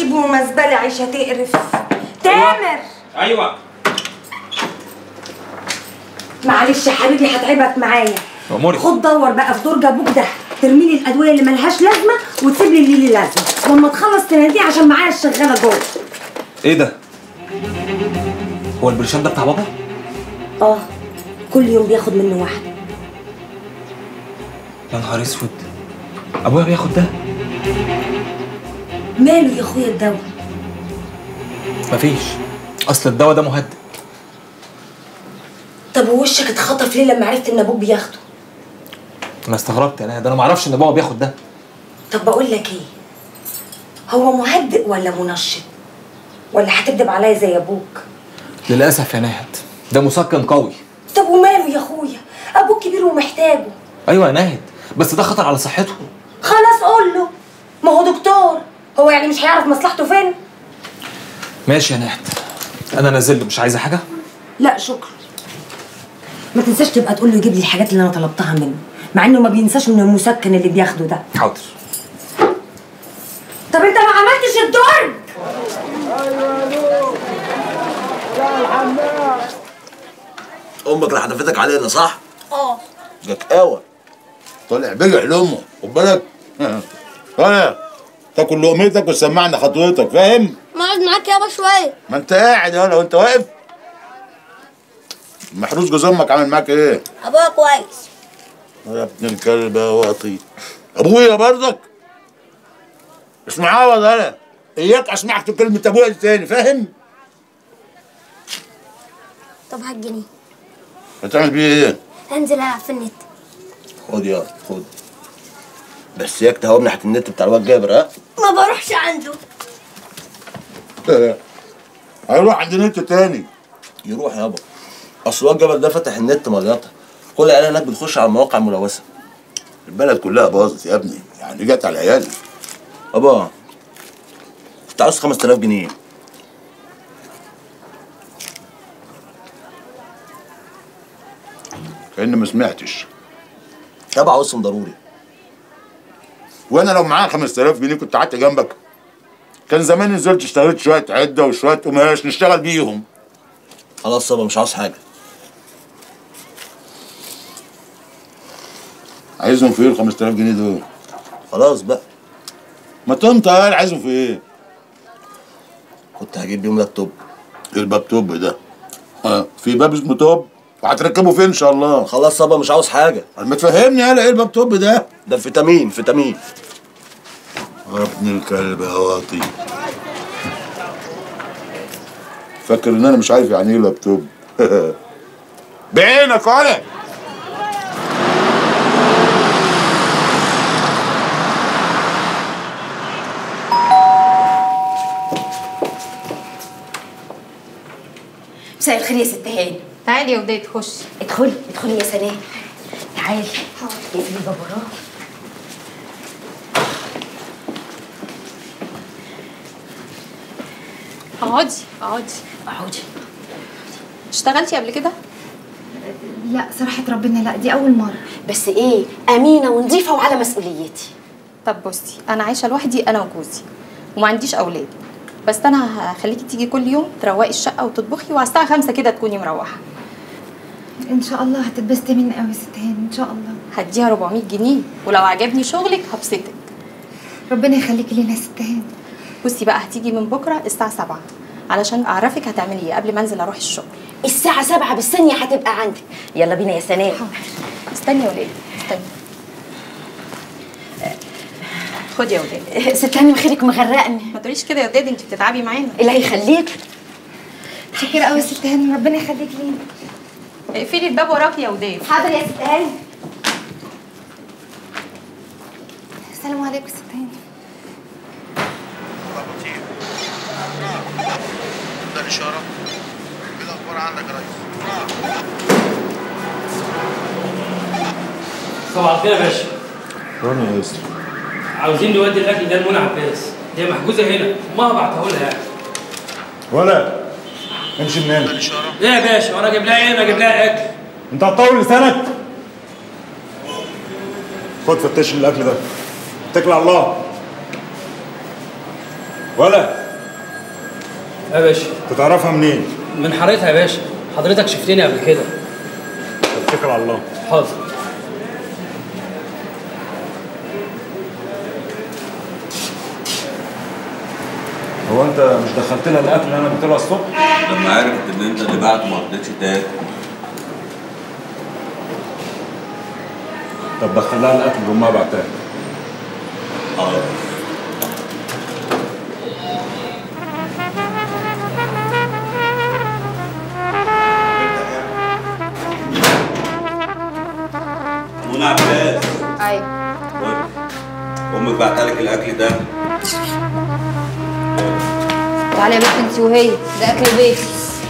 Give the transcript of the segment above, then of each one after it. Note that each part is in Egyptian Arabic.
ومزبله عيشه تقرف تامر ايوه معلش يا حبيبي هتعبك معايا اموري خد دور بقى في درج ابوك ده ترمي لي الادويه اللي ملهاش لازمه وتسيب لي اللي ليه لازمه واما تخلص تناديه عشان معايا الشغاله جوه ايه ده هو البرشام ده بتاع بابا اه كل يوم بياخد منه واحده يا نهار اسود ابويا بياخد ده ماله يا اخويا الدواء مفيش اصل الدواء ده مهدئ طب ووشك اتخطف ليه لما عرفت ان ابوك بياخده انا استغربت انا ده انا ما اعرفش ان بابا بياخد ده طب بقول لك ايه هو مهدئ ولا منشط ولا هتكدب عليا زي ابوك للاسف يا ناهد ده مسكن قوي طب وماله يا اخويا ابوك كبير ومحتاجه ايوه يا ناهد بس ده خطر على صحته خلاص قول له ما هو دكتور هو يعني مش هيعرف مصلحته فين ماشي يا ناهد انا نازل له مش عايزه حاجه لا شكرا ما تنساش تبقى تقول له يجيب لي الحاجات اللي انا طلبتها منه مع انه ما بينساش من المسكن اللي بياخده ده حاضر طب انت ما عملتش الدرج امك اللي حدفتك علينا صح؟ اه جكاوه طالع بجع لامه خد بالك طالع تاكل لقمتك وتسمعنا خطوتك فاهم؟ ما اقعد معاك يابا شويه ما انت قاعد يا وانت واقف محروس جوز امك عامل معاك ايه؟ ابويا كويس يا ابن الكلب يا واطي ابويا برضك اسمع عوض انا اياك اسمعك تقول كلمه ابويا دي تاني فاهم؟ طب هات جنيه هتعمل بيه ايه؟ هنزل العب في النت خد يا خد بس ياك تهوب ناحيه النت بتاع الواد جابر ها؟ ما بروحش عنده هيروح عند نت تاني يروح يابا اصل الواد جابر ده فتح النت مليطه كل العيال هناك بتخش على المواقع الملوثه البلد كلها باظت يا ابني يعني جت على العيال ابا كنت عاوز 5000 جنيه كأن ما سمعتش يابا عاوزهم ضروري وانا لو معايا 5000 جنيه كنت قعدت جنبك كان زمان نزلت اشتريت شويه عده وشويه قماش نشتغل بيهم خلاص يابا مش عاوز حاجه عايزهم في ايه ال 5000 جنيه دول خلاص بقى ما انت قال عايزهم في ايه كنت هجيب بيهم لابتوب ايه الباب توب ده ها في باب اسمه توب وهتركبه فين ان شاء الله خلاص يابا مش عاوز حاجه ما تفهمني يالا ايه الباب توب ده ده فيتامين فيتامين يا ابن الكلب يا واطي فاكر ان انا مش عارف يعني ايه لابتوب بعينك ولا مساء الخير يا ست هاني تعالي يا وداد خشي ادخلي ادخلي يا سلام تعالي اقفلي الباب وراكي اقعدي اقعدي اقعدي اشتغلتي قبل كده لا صراحة ربنا لا دي أول مرة بس ايه امينه ونظيفه وعلى مسؤوليتي طب بصي انا عايشه لوحدي انا وجوزي وما عنديش اولاد بس انا هخليكي تيجي كل يوم تروقي الشقه وتطبخي وعلى الساعه خمسة كده تكوني مروحه إن شاء الله هتتبسطي مني قوي يا ست هاني إن شاء الله هديها 400 جنيه ولو عجبني شغلك هبسطك ربنا يخليكي لينا يا ست هاني بصي بقى هتيجي من بكره الساعه 7 علشان اعرفك هتعملي ايه قبل ما انزل اروح الشغل الساعه سبعة بالثانيه هتبقى عندك يلا بينا يا سناء استني يا ولادي استني خدي يا ولادي ست هاني خيرك مغرقني ما تقوليش كده يا ولادي انت بتتعبي معانا الله يخليك شكرا قوي يا ست هاني ربنا يخليكي لينا اقفلي الباب وراكي يا وداد حاضر يا ست هاني السلام عليكم يا ست هاني ده الاشاره ايه الاخبار عندك يا ريس صباح الخير يا باشا راني يا اسطى عاوزين نودي الاكل ده لمنى عباس هي محجوزه هنا امها بعته لها يعني ولا امشي من هنا ايه يا باشا وانا اجيب لها ايه انا اجيب لها اكل انت هتطول لسانك خد فتش لي الاكل ده اتكل على الله ولا يا باشا تعرفها منين؟ من حارتها يا باشا حضرتك شفتني قبل كده اتكل على الله حاضر هو انت مش دخلت لها الاكل اللي انا جبت لها الصبح؟ لما عرفت ان انت اللي بعت ما رضيتش تاكل طب دخل لها الاكل اللي امها بعتها حاضر منى عباس ايوه امك بعتلك الاكل ده تعالي يا بنت انت وهي ده اكل بيتي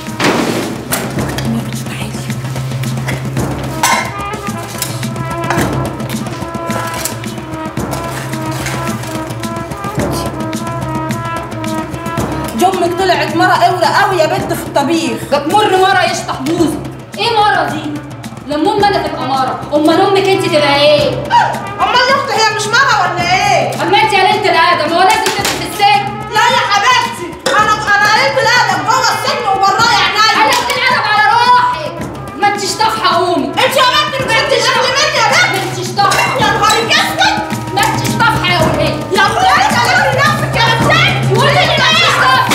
جمك طلعت مرة قولة قوي يا بنت في الطبيخ بتمر مرة يشطح بوزي ايه مرة دي؟ لما ام انا تبقى مرة امال امك انت تبقى ايه؟ امال اختي هي مش مرة ولا ايه؟ اما انت يا ليلة الادم هو لازم تبقي في السجن لا يا حبيبتي انا انا قلت الادب جوه السجن وبراه عينيا انا بتنقلب على روحك ما انتش طافحة قومي انت يا بنت ما انتش احلى مني يا بنت ما انتش طافحة يا نهارك اسود ما انتش طافحة يا وليه يا اخويا انت لمي نفسك يا بنت وانت اللي ما انتش طافحة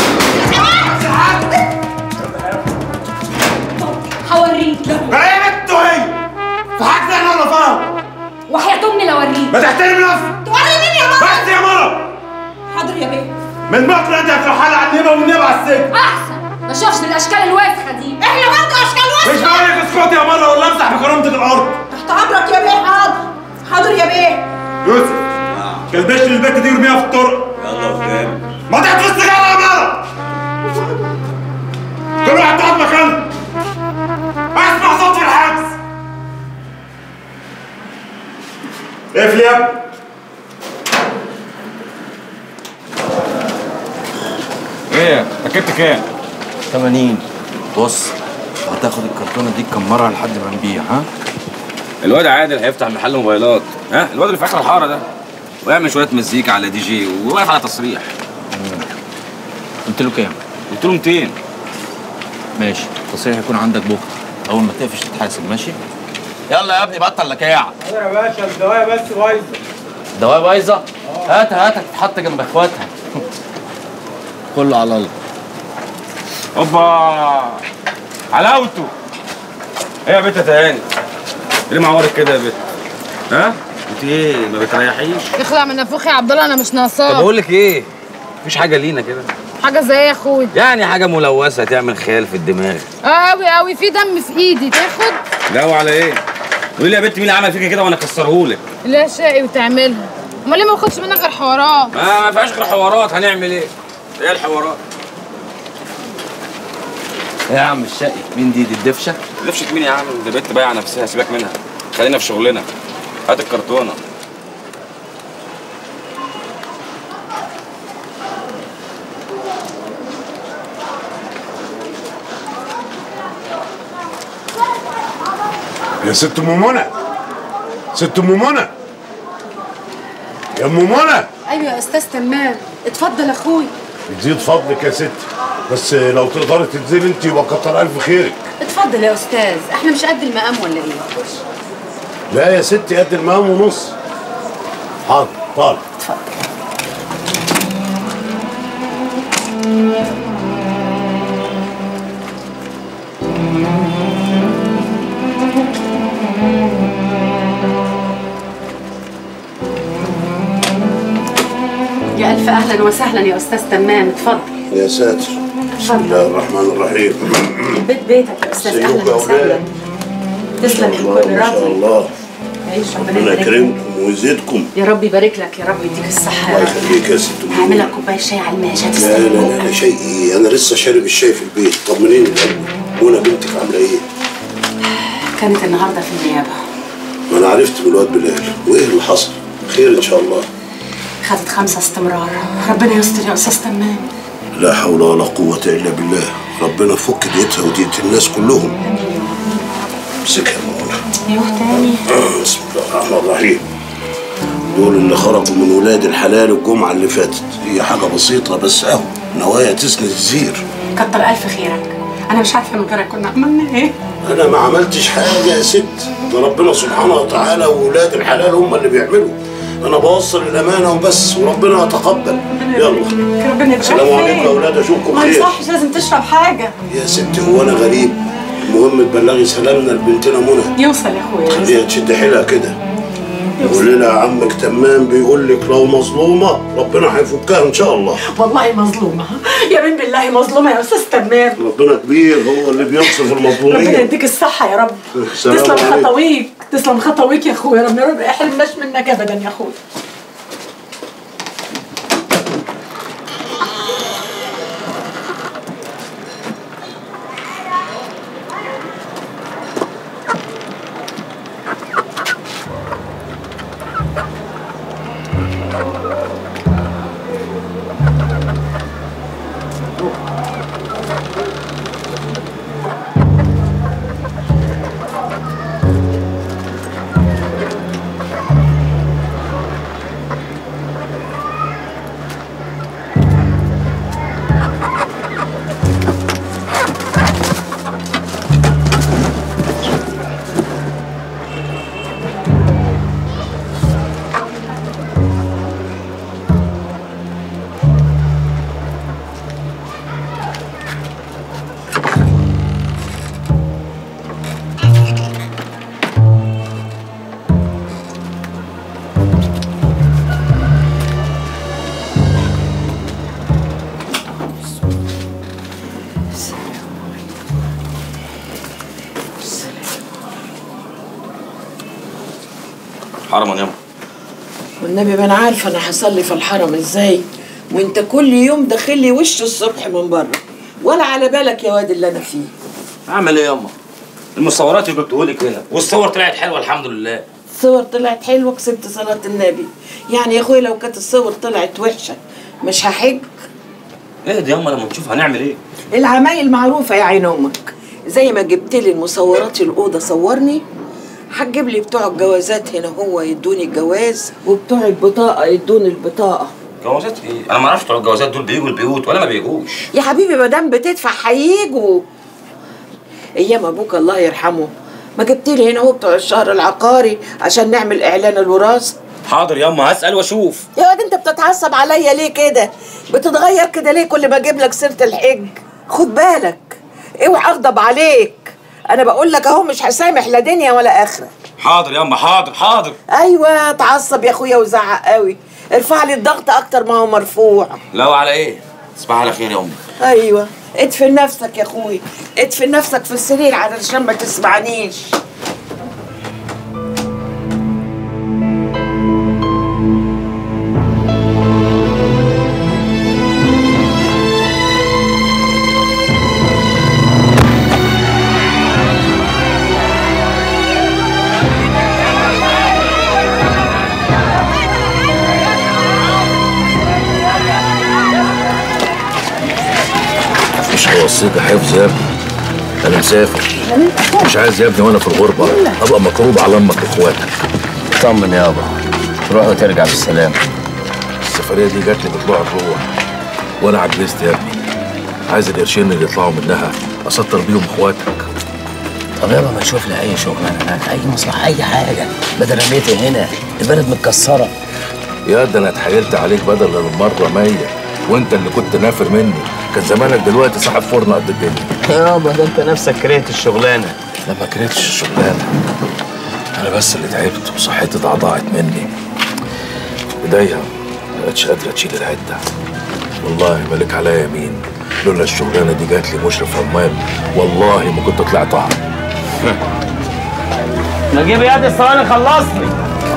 هوريك ايه يا بنت وهي؟ في حاجة انا ولا فاهم؟ وحياة امي لوريك ما تحترم نفسك توري مين يا مرة بس يا مرة حاضر يا بيه من بكره انت هتروح على النبا والنبا على السجن احسن ما اشوفش الاشكال الوسخة دي احنا برضه اشكال مش وسخة بقول لك اسكت يا مرة ولا امسح بكرامتك الارض تحت امرك يا بيه حاضر حاضر يا بيه يوسف كلبش البت دي ورميها في الطرق يلا قدام ما تحت السجارة يا مرة كل واحد تقعد مكانه اسمع صوت الحبس اقفل يا ابني ايه ركبت كام؟ 80 بص هتاخد الكرتونه دي تكمرها لحد ما نبيع ها الواد عادل هيفتح محل موبايلات ها الواد اللي في اخر الحاره ده ويعمل شويه مزيكا على دي جي وواقف على تصريح قلت له كام قلت له 200 ماشي التصريح هيكون عندك بكره اول ما تقفش تتحاسب ماشي يلا يا ابني بطل لكاعه يا باشا الدوايا بس بايظه الدواء بايظه هاتها هاتها تتحط جنب اخواتها كله على الله اوبا حلاوته ايه يا بت تاني ليه معورك كده يا بت ها انت ايه ما بتريحيش اخلع من نافوخي يا عبد الله انا مش طب ناقصاك اقول لك ايه مفيش حاجه لينا كده حاجه زي ايه يا اخويا يعني حاجه ملوثه تعمل خيال في الدماغ اه قوي قوي في دم في ايدي تاخد لا وعلى ايه قولي لي يا بت مين اللي عمل فيك كده وانا اكسرهولك لا شقي وتعملها امال ليه ما باخدش منك غير حوارات ما ما فيهاش غير حوارات هنعمل ايه ايه الحوارات إيه يا عم الشقي مين دي دي الدفشه لفشت مين يا عم ده بنت بايعه نفسها سيبك منها خلينا في شغلنا هات الكرتونه يا ست ام منى ست ام منى يا ام منى ايوه يا استاذ تمام اتفضل اخوي يزيد فضلك يا ست بس لو تقدري تنزلي انت يبقى كتر الف خيرك اتفضل يا استاذ احنا مش قد المقام ولا ايه لا يا ستي قد المقام ونص حاضر طالع يا الف اهلا وسهلا يا استاذ تمام اتفضل يا ساتر بسم الله الرحمن الرحيم بيت بيتك يا استاذ سيبوك اهلا يا وسهلا اولاد تسلم يا الله كل ما شاء راضي الله عيش ربنا ربنا يبارك لك. يكرمكم ويزيدكم يا رب يبارك لك يا رب يديك الصحه الله يخليك يا ست ام هعمل منى لك كوبايه شاي على الماشي لا هتستنى لا لا لا شيء ايه انا لسه شارب الشاي في البيت طمنيني الاول منى بنتك عامله ايه؟ كانت النهارده في النيابه ما انا عرفت من الواد بلال وايه اللي حصل؟ خير ان شاء الله خدت خمسه استمرار ربنا يستر يا استاذ تمام لا حول ولا قوة إلا بالله ربنا فك ديتها وديت الناس كلهم امسكها يا مولانا يوه تاني بسم الله الرحمن الرحيم دول اللي خرجوا من ولاد الحلال الجمعة اللي فاتت هي حاجة بسيطة بس أهو نوايا تسند الزير كتر الف خيرك انا مش عارفه من غيرك كنا عملنا ايه انا ما عملتش حاجه يا ست ده ربنا سبحانه وتعالى وولاد الحلال هم اللي بيعملوا انا بوصل الامانه وبس وربنا يتقبل يلا ربنا يبارك السلام عليكم فيك. يا اولاد اشوفكم ما خير يصحش لازم تشرب حاجه يا ستي هو انا غريب المهم تبلغي سلامنا لبنتنا منى يوصل يا اخويا خليها تشد حيلها كده قول لنا عمك تمام بيقول لك لو مظلومه ربنا هيفكها ان شاء الله والله مظلومه يمين بالله مظلومه يا استاذ تمام ربنا كبير هو اللي بينصف ربنا المظلومين يديك الصحه يا رب السلام تسلم عليكم. خطويك تسلم خطويك يا اخويا ربنا ما يحرمناش منك ابدا يا اخويا حرما ياما والنبي ما انا عارفه انا هصلي في الحرم ازاي وانت كل يوم داخل لي وش الصبح من بره ولا على بالك يا واد اللي انا فيه اعمل ايه ياما المصورات اللي جبتهولك هنا والصور طلعت حلوه الحمد لله الصور طلعت حلوه كسبت صلاه النبي يعني يا اخويا لو كانت الصور طلعت وحشه مش هحج ايه دي ياما لما نشوف هنعمل ايه العمايل معروفه يا عين امك زي ما جبت لي المصورات الاوضه صورني هتجيب لي بتوع الجوازات هنا هو يدوني الجواز وبتوع البطاقه يدوني البطاقه جوازات ايه انا ما اعرفش بتوع الجوازات دول بيجوا البيوت ولا ما بيجوش يا حبيبي ما دام بتدفع هيجوا ايام ابوك الله يرحمه ما جبت لي هنا هو بتوع الشهر العقاري عشان نعمل اعلان الوراثه حاضر ياما هسال واشوف يا واد انت بتتعصب عليا ليه كده بتتغير كده ليه كل ما اجيب لك سيره الحج خد بالك اوعى اغضب عليك انا بقول لك اهو مش هسامح لا دنيا ولا اخره حاضر ياما حاضر حاضر ايوه اتعصب يا اخويا وزعق قوي ارفع لي الضغط اكتر ما هو مرفوع لا على ايه تصبح على خير يا امي ايوه ادفن نفسك يا اخوي ادفن نفسك في السرير علشان ما تسمعنيش مش هوصيك حفظ يا ابني انا مسافر مش عايز يا ابني وانا في الغربه ابقى مكروب على امك واخواتك طمن يابا تروح وترجع بالسلامة السفريه دي جات لي بطلوع الروح وانا عجزت يا ابني عايز القرشين اللي يطلعوا منها اسطر بيهم اخواتك طب يابا ما تشوف لي أي شغلانة هناك أي مصلحة أي حاجة بدل رميتي هنا البلد متكسرة يا ده انا اتحايلت عليك بدل المره مية وانت اللي كنت نافر مني كان زمانك دلوقتي صاحب فرن قد الدنيا يابا ده أنت نفسك كرهت الشغلانة لا ما كرهتش الشغلانه انا بس اللي تعبت وصحتي ضعضعت مني ايديا ما بقتش قادره تشيل العده والله مالك عليا يمين لولا الشغلانه دي جات لي مشرف عمال والله ما كنت طلعتها نجيب يد الصواني خلصني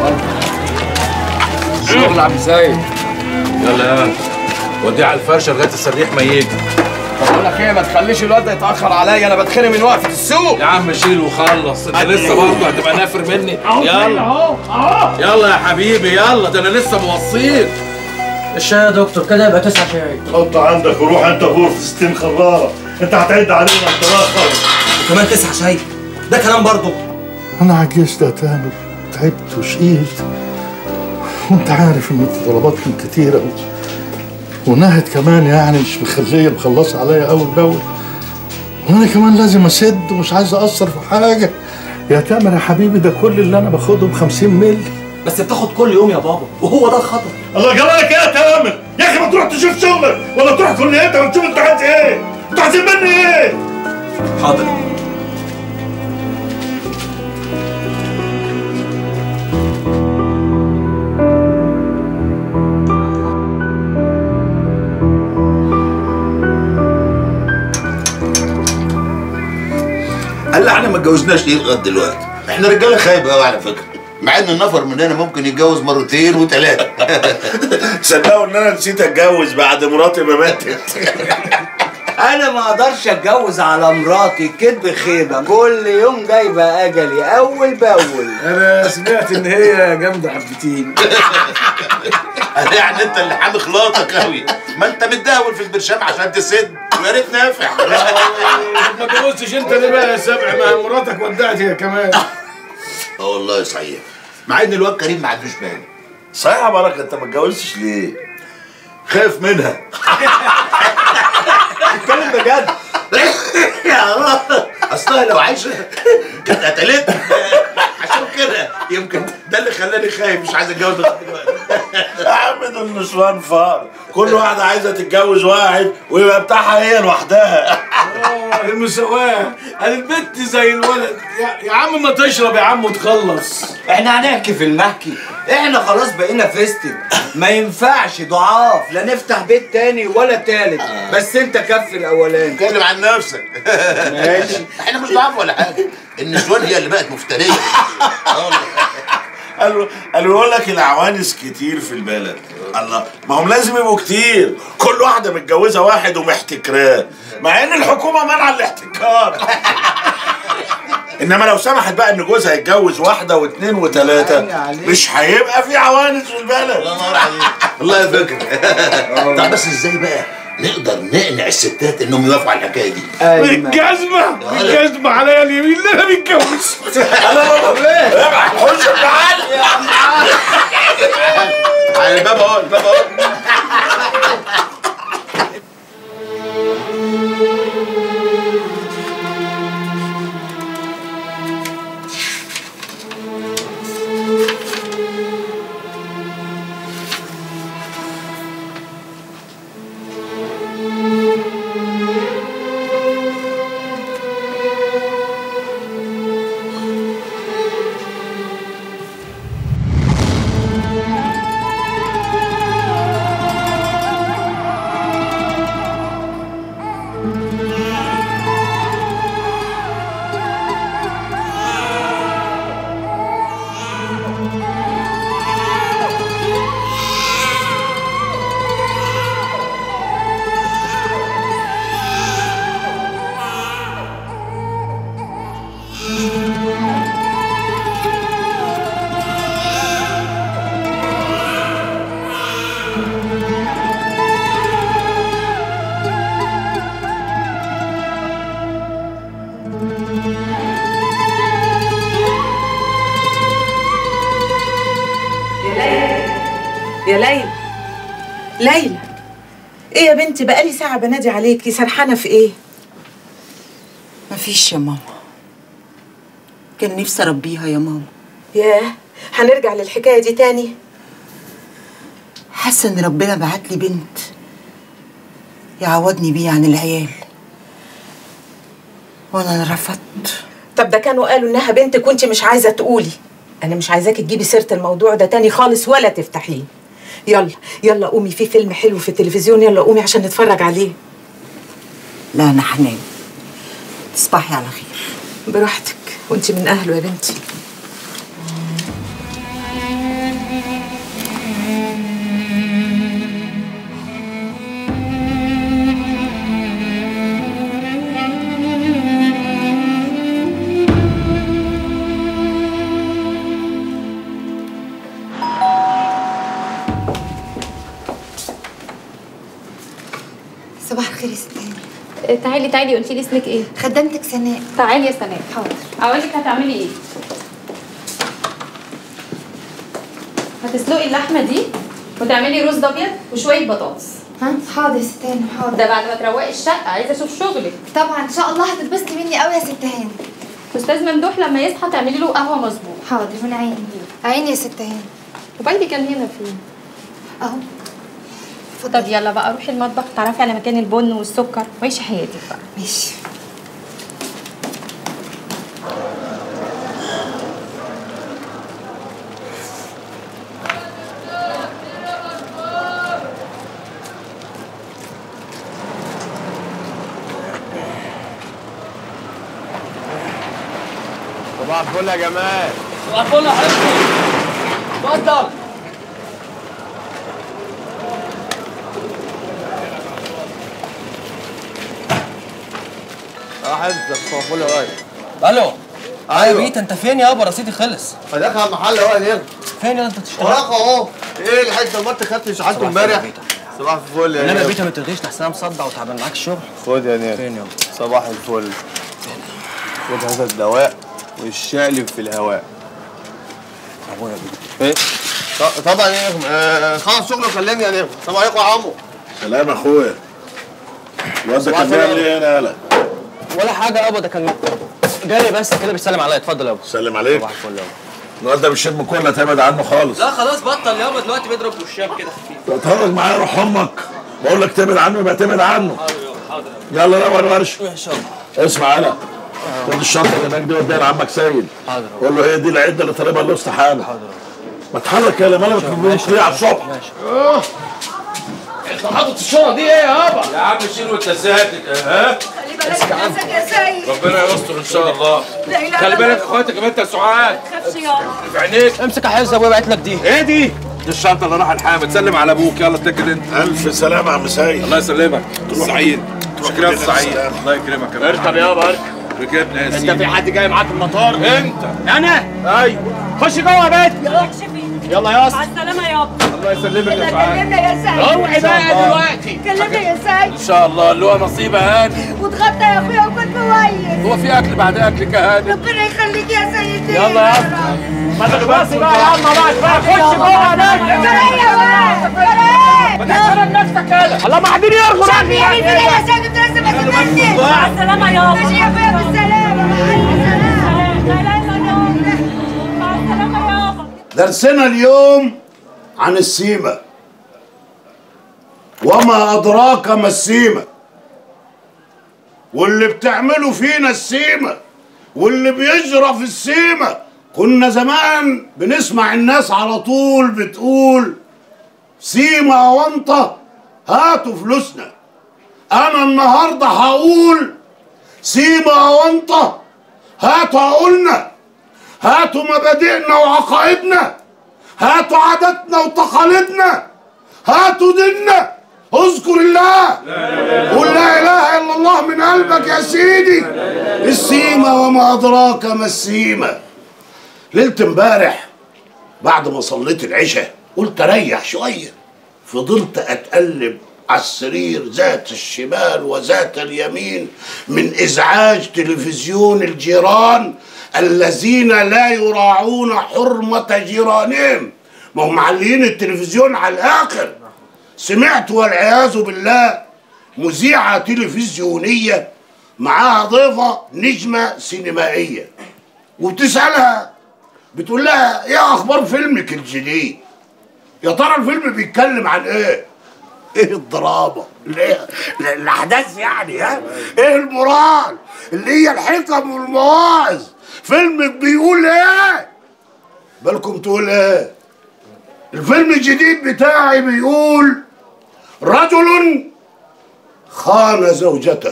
شغل عم سيد يلا يا وديه على الفرشه لغايه السريح ما يجي بقول لك ايه ما تخليش الواد ده يتاخر عليا انا بتخنق من وقفه السوق يا عم شيل وخلص انت لسه برضه هتبقى نافر مني أهو يلا اهو اهو يلا يا حبيبي يلا ده انا لسه موصيك الشاي يا دكتور كده يبقى تسعة شاي حط عندك وروح انت غور في 60 خراره انت هتعد علينا انطلاقا وكمان تسعة شاي ده كلام برضه أنا عجزت يا تامر تعبت وشقيت وأنت عارف إن طلباتكم كتيرة و... ونهد كمان يعني مش مخليه مخلصه عليا اول باول وانا كمان لازم اسد ومش عايز اقصر في حاجه يا تامر يا حبيبي ده كل اللي انا باخده ب 50 مللي بس بتاخد كل يوم يا بابا وهو ده الخطر الله جرالك ايه يا تامر يا اخي ما تروح تشوف شغلك ولا تروح كليتك وتشوف انت عايز ايه انت عايزين مني ايه حاضر قال لي احنا ما اتجوزناش ليه لغايه دلوقتي احنا رجاله خايبه قوي على فكره مع ان النفر مننا ممكن يتجوز مرتين وثلاثه صدقوا ان انا نسيت اتجوز بعد مراتي ما ماتت انا ما اقدرش اتجوز على مراتي كدب خيبه كل يوم جايبه اجلي اول باول انا سمعت ان هي جامده حبتين يعني انت اللي حامي خلاطك قوي ما انت متداول في البرشام عشان تسد ويا ريت نافع ما اتجوزتش انت ليه بقى يا سبع ما مراتك ودعت هي كمان اه والله صحيح مع ان الواد كريم ما عندوش مانع صحيح يا بركه انت ما اتجوزتش ليه؟ خايف منها اتكلم بجد يا الله اصلها لو عايشه كانت قتلتني عشان كده يمكن ده اللي خلاني خايف مش عايز اتجوز لغاية دلوقتي يا عم ده النسوان فار كل واحده عايزه تتجوز واحد ويبقى بتاعها هي لوحدها المساواه البنت زي الولد يا, يا عم ما تشرب يا عم وتخلص احنا هنحكي في المحكي احنا خلاص بقينا فيستك ما ينفعش ضعاف لا نفتح بيت تاني ولا تالت بس انت كف الاولاني اتكلم عن نفسك ماشي احنا مش ضعاف ولا حاجه النسوان هي اللي بقت مفتريه قالوا قالوا يقول لك العوانس كتير في البلد الله ما هم لازم يبقوا كتير كل واحده متجوزه واحد ومحتكراه مع ان الحكومه منع الاحتكار انما لو سمحت بقى ان جوزها يتجوز واحده واثنين وثلاثه مش هيبقى في عوانس في البلد الله ينور عليك والله فكره طب بس ازاي بقى نقدر نقنع الستات انهم يوافقوا على الحكايه دي بالجزمه بالجزمه عليا اليمين لا انا متجوز خش تعال على الباب اهو الباب اهو يا ليلى ليلى ايه يا بنتي بقالي ساعة بنادي عليكي سرحانة في ايه؟ مفيش يا ماما كان نفسي اربيها يا ماما ياه هنرجع للحكاية دي تاني حاسه ان ربنا بعت لي بنت يعوضني بيه عن العيال وانا رفضت طب ده كانوا قالوا انها بنتك وانت مش عايزة تقولي انا مش عايزاكي تجيبي سيرة الموضوع ده تاني خالص ولا تفتحيه يلا يلا قومي في فيلم حلو في التلفزيون يلا قومي عشان نتفرج عليه لا انا هنام تصبحي على خير براحتك وانت من اهله يا بنتي صباح الخير يا ست هاني تعالي تعالي قلتي لي اسمك ايه؟ خدامتك سناء تعالي يا سناء حاضر اقول لك هتعملي ايه؟ هتسلقي اللحمه دي وتعملي رز ابيض وشويه بطاطس ها حاضر يا ست هانم حاضر ده بعد ما تروقي الشقه عايزه اشوف شغلك طبعا ان شاء الله هتتبسطي مني قوي يا ست هانم استاذ ممدوح لما يصحى تعملي له قهوه مظبوط حاضر من عيني عيني يا ست هانم وبايدي كان هنا فين اهو طب يلا بقى روحي المطبخ تعرفي على مكان البن والسكر وعيشي حياتك بقى ماشي صباح الفل يا جمال صباح الفل يا حبيبي اتفضل اه حبيبي صباح الفل يا راجل الو أيوة. بيت انت فين يابا رصيدي خلص فداخل على المحل اهو يا نير فين انت بتشتغل وراك اهو ايه الحته ما انت خدت شحاته صباح الفل يا امبارح بيتا. صباح الفل يا انما نير بيتا ما تلغيش لحسن انا مصدع وتعبان معاك الشغل خد يا نير فين يابا صباح الفل خد هذا الدواء والشقلب في الهواء ابويا بيتا ايه ط- طبعا يا نجم آه، خلص شغل وكلمني يا نجم السلام عليكم يا عمو سلام اخويا الواد ده صباح كان الفل. بيعمل ايه هنا يالا ولا حاجه يابا ده كان جالي بس كده بيسلم عليا اتفضل يابا سلم عليك صباح الفل يابا الواد ده بالشتم كله تبعد عنه خالص لا خلاص بطل يابا دلوقتي بيضرب وشاب كده خفيف اتفرج معايا روح امك بقول لك تبعد عنه يبقى تبعد عنه حاضر يلا روح الورش ماشي يابا اسمع انا خد الشنطه اللي هناك دي وديها لعمك سيد حاضر قول له هي دي العده اللي طالبها الوسط حالا حاضر ما تحرك يا مالك مش ليه على الصبح ماشي انت حاطط الشنطه دي ايه يابا يا عم شيل وانت ساكت ها خلي بالك من نفسك يا سيد ربنا يستر ان شاء الله لا إله خلي إلا بالك الله. اخواتك يا بنت يا سعاد تخافش يابا في عينيك امسك يا حز ابويا بعت لك دي ايه دي؟ دي الشنطه اللي راح الحامد سلم على ابوك يلا اتكل انت الف سلامه يا عم سيد الله يسلمك سعيد شكرا كلنا سعيد بالسلامة. الله يكرمك يا اركب يابا اركب ركبنا يا سيدي انت في حد جاي معاك المطار انت انا ايوه خش جوه يا بيت يلا اكشفي يلا يا اسطى مع السلامة يابا الله يسلمك يا يلا سعاد كلمنا يا سيد اوعي بقى دلوقتي كلمنا يا سيد ان شاء الله اللي هو نصيبه هاني واتغدى يا اخويا وكل كويس هو في اكل بعد اكلك يا هاني ربنا يخليك يا سيدي يلا يا اسطى ما تخبصي بقى يا عم بقى بقى خش جوه يا بيت فرية بقى فرية ما تحترم نفسك كده الله ما حدين يرغب شافي يا بنتي يا سيد انت لسه ما تنزلش مع السلامة يابا ماشي يا اخويا بالسلامة مع السلامة لا اله الا الله مع السلامة يابا درسنا اليوم عن السيمة وما أدراك ما السيمة واللي بتعمله فينا السيمة واللي بيجرى في السيمة كنا زمان بنسمع الناس على طول بتقول سيمة وانطة هاتوا فلوسنا أنا النهاردة هقول سيمة وانطة هاتوا عقولنا هاتوا مبادئنا وعقائدنا هاتوا عاداتنا وتقاليدنا هاتوا ديننا اذكر الله قل لا اله الا الله من قلبك يا سيدي السيمة وما ادراك ما السيمة ليلة امبارح بعد ما صليت العشاء قلت اريح شوية فضلت اتقلب على السرير ذات الشمال وذات اليمين من ازعاج تلفزيون الجيران الذين لا يراعون حرمة جيرانهم ما هم معلقين التلفزيون على الاخر سمعت والعياذ بالله مذيعة تلفزيونية معاها ضيفة نجمة سينمائية وبتسألها بتقول لها ايه اخبار فيلمك الجديد يا ترى الفيلم بيتكلم عن ايه ايه الدراما الايه الاحداث يعني ها ايه المورال اللي هي الحكم والمواعظ فيلمك بيقول ايه بالكم تقول ايه الفيلم الجديد بتاعي بيقول رجل خان زوجته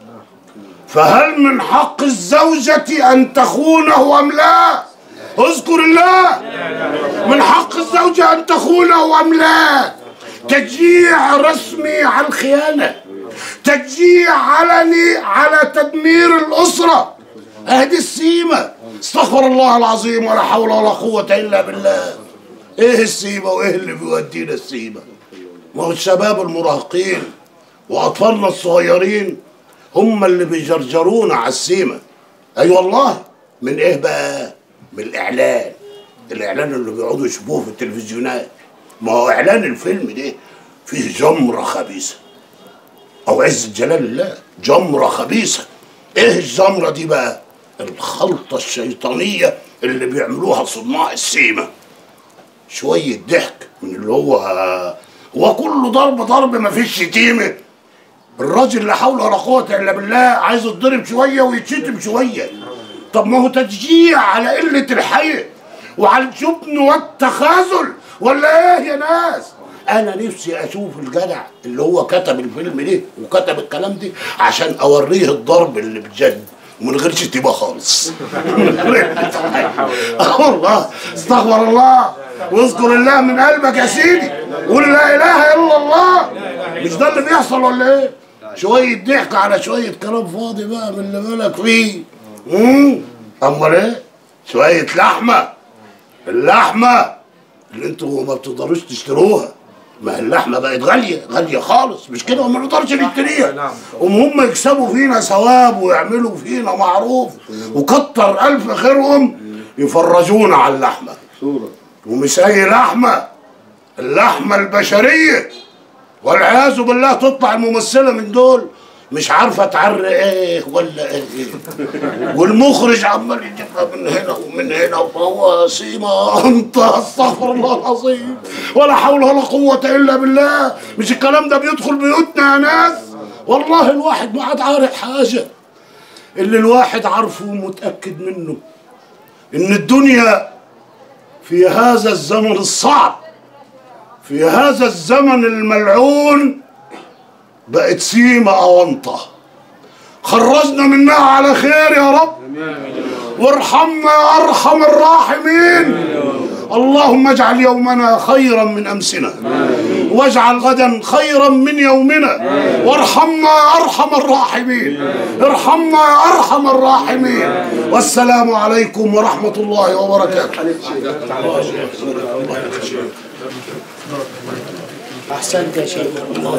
فهل من حق الزوجة أن تخونه أم لا؟ اذكر الله من حق الزوجة أن تخونه أم لا؟ تشجيع رسمي على الخيانة تشجيع علني على تدمير الأسرة هذه السيمة استغفر الله العظيم ولا حول ولا قوة إلا بالله إيه السيمة وإيه اللي بيودينا السيمة ما هو الشباب المراهقين وأطفالنا الصغيرين هم اللي بيجرجرونا على السيمة أي أيوة والله من إيه بقى من الإعلان الإعلان اللي بيقعدوا يشوفوه في التلفزيونات ما هو إعلان الفيلم ده فيه جمرة خبيثة أو عزة جلال الله جمرة خبيثة إيه الجمرة دي بقى؟ الخلطة الشيطانية اللي بيعملوها صناع السيمة شوية ضحك من اللي هو هو كله ضرب ضرب مفيش شتيمة الراجل لا حول ولا قوة إلا بالله عايز يتضرب شوية ويتشتم شوية طب ما هو تشجيع على قلة الحي وعلى الجبن والتخاذل ولا ايه يا ناس انا نفسي اشوف الجدع اللي هو كتب الفيلم ده وكتب الكلام ده عشان اوريه الضرب اللي بجد ومن غير شتيمه خالص آه والله استغفر الله واذكر الله من قلبك يا سيدي قول لا اله الا الله مش ده اللي بيحصل ولا ايه شويه ضحك على شويه كلام فاضي بقى من اللي بالك فيه امم امال ايه شويه لحمه اللحمه اللي انتوا ما بتقدروش تشتروها ما اللحمه بقت غاليه غاليه خالص مش كده وما نقدرش نشتريها هم هم يكسبوا فينا ثواب ويعملوا فينا معروف وكتر الف خيرهم يفرجونا على اللحمه ومش اي لحمه اللحمه البشريه والعياذ بالله تطلع الممثله من دول مش عارفه تعرق ايه ولا ايه والمخرج عمال يجيبها من هنا ومن هنا وهو سيما انت استغفر الله العظيم ولا حول ولا قوه الا بالله مش الكلام ده بيدخل بيوتنا يا ناس والله الواحد ما عاد عارف حاجه اللي الواحد عارفه ومتاكد منه ان الدنيا في هذا الزمن الصعب في هذا الزمن الملعون بقت سيمة أونطة خرجنا منها على خير يا رب وارحمنا يا أرحم الراحمين اللهم اجعل يومنا خيرا من أمسنا واجعل غدا خيرا من يومنا وارحمنا يا أرحم الراحمين ارحمنا يا أرحم الراحمين والسلام عليكم ورحمة الله وبركاته احسنت يا شيخ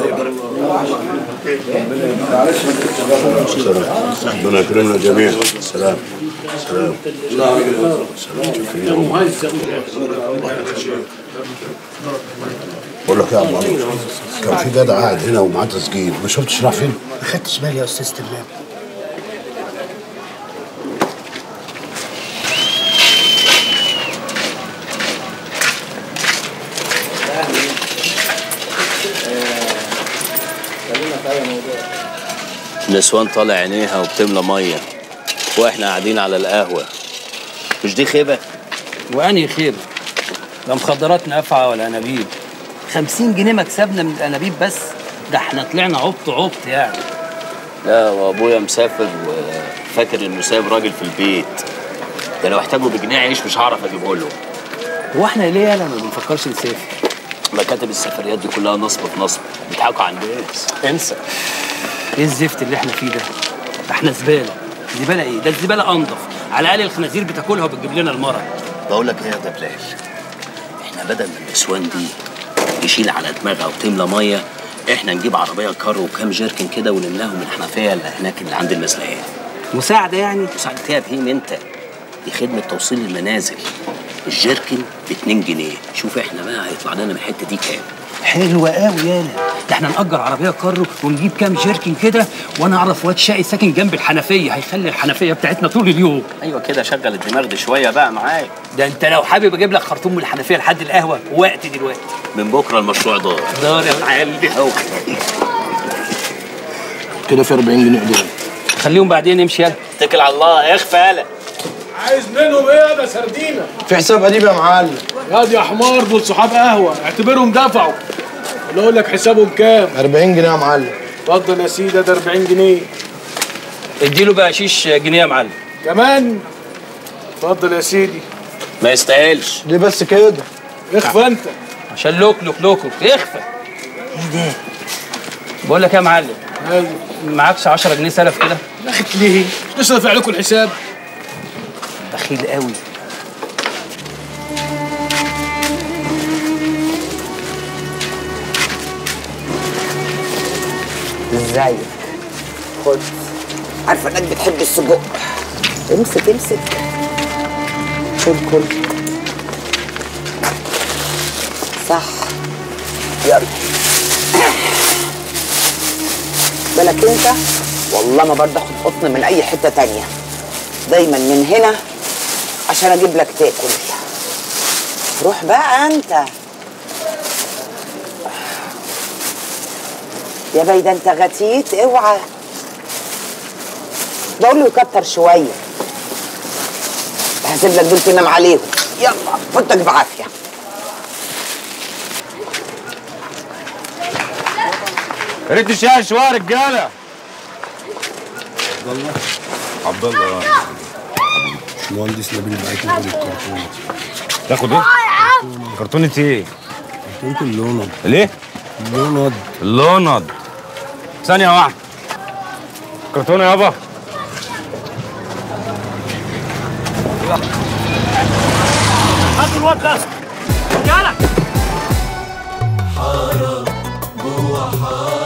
ربنا يكرمنا جميعا سلام سلام بقول لك يا عم عمرو كان في جدع قاعد هنا ومعاه تسجيل ما شفتش راح فين؟ ما خدتش بالي يا استاذ تمام نسوان طالع عينيها وبتملى ميه واحنا قاعدين على القهوه مش دي خيبه وانهي خير لا مخدرات نافعه ولا انابيب 50 جنيه مكسبنا من الانابيب بس ده احنا طلعنا عبط عبط يعني لا وابويا مسافر وفاكر انه سايب راجل في البيت ده لو احتاجوا بجنيه عيش مش هعرف اجيبه له هو احنا ليه انا ما بنفكرش نسافر مكاتب السفريات دي كلها نصب في نصب بيضحكوا على الناس انسى ايه الزفت اللي احنا فيه ده؟ ده احنا زباله زباله ايه؟ ده الزباله انضف على الاقل الخنازير بتاكلها وبتجيب لنا المرض بقول لك ايه يا دبلال احنا بدل ما النسوان دي تشيل على دماغها وتملى ميه احنا نجيب عربيه كار وكام جيركن كده ونملاهم الحنفيه اللي هناك اللي عند المزلقات مساعده يعني مساعده ايه يا بهيم انت دي خدمه توصيل المنازل الجيركن ب 2 جنيه شوف احنا بقى هيطلع لنا من الحته دي كام حلوة قوي يالا ده احنا نأجر عربية كارو ونجيب كام جيركن كده وانا اعرف واد شقي ساكن جنب الحنفية هيخلي الحنفية بتاعتنا طول اليوم ايوه كده شغل الدماغ دي شويه بقى معاك ده انت لو حابب اجيب لك خرطوم من الحنفية لحد القهوة وقت دلوقتي من بكره المشروع دار دار يا معلم كده في 40 جنيه قدام خليهم بعدين نمشي يلا اتكل على الله اخفى يالا عايز منهم ايه ده سردينه في حساب قديم يا معلم ياض يا حمار دول صحاب قهوه اعتبرهم دفعوا ولا اقول لك حسابهم كام 40 جنيه يا معلم اتفضل يا سيدي ده 40 جنيه اديله بقى شيش جنيه يا معلم كمان اتفضل يا سيدي ما يستاهلش ليه بس كده اخفى انت عشان لوك لوك لوكو اخفى ايه ده بقول لك يا معلم معكش 10 جنيه سلف كده يا اخي ليه مش لسه دافع لكم الحساب بخيل قوي ازيك خد عارفه انك بتحب السجق امسك امسك كل كل صح يلا بالك انت والله ما برضه اخد قطن من اي حته تانية دايما من هنا عشان اجيب لك تاكل روح بقى انت يا باي ده انت غتيت اوعى بقول له يكتر شويه هسيب لك دول تنام عليهم يلا فوتك بعافيه يا ريت الشاي شويه يا رجاله عبد الله عبد الله مهندس نبيل بعت لي الكرتون تاخد ايه؟ كرتونة ايه؟ كرتونة اللونض ليه؟ اللونض اللونض ثانية واحدة كرتونة يابا هات الواد ده يلا حارة جوا حارة